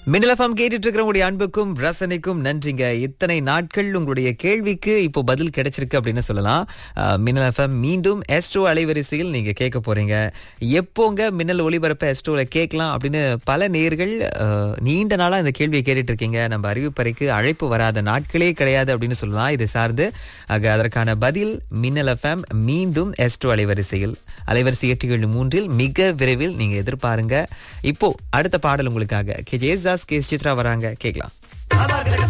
மின்னலஃபம் கேட்டுட்டு இருக்கிறவங்களுடைய அன்புக்கும் ரசனைக்கும் நன்றிங்க இத்தனை நாட்கள் உங்களுடைய கேள்விக்கு இப்போ பதில் கிடைச்சிருக்கு அப்படின்னு சொல்லலாம் மின்னலஃபம் மீண்டும் எஸ்ட்ரோ அலைவரிசையில் நீங்க கேட்க போறீங்க எப்போங்க மின்னல் ஒளிபரப்ப எஸ்ட்ரோல கேட்கலாம் அப்படின்னு பல நேர்கள் அஹ், நீண்ட நாளா இந்த கேள்வியை கேட்டுட்டு இருக்கீங்க நம்ம அறிவிப்பறைக்கு அழைப்பு வராத நாட்களே கிடையாது அப்படின்னு சொல்லலாம் இது சார்ந்து ஆக அதற்கான பதில் மின்னல் எஃப்எம் மீண்டும் எஸ்ட்ரோ அலைவரிசையில் அலைவரிசை எட்டு ஏழு மூன்றில் மிக விரைவில் நீங்க எதிர்பாருங்க இப்போ அடுத்த பாடல் உங்களுக்காக கே ஜேசாஸ் கே சித்ரா வராங்க கேட்கலாம்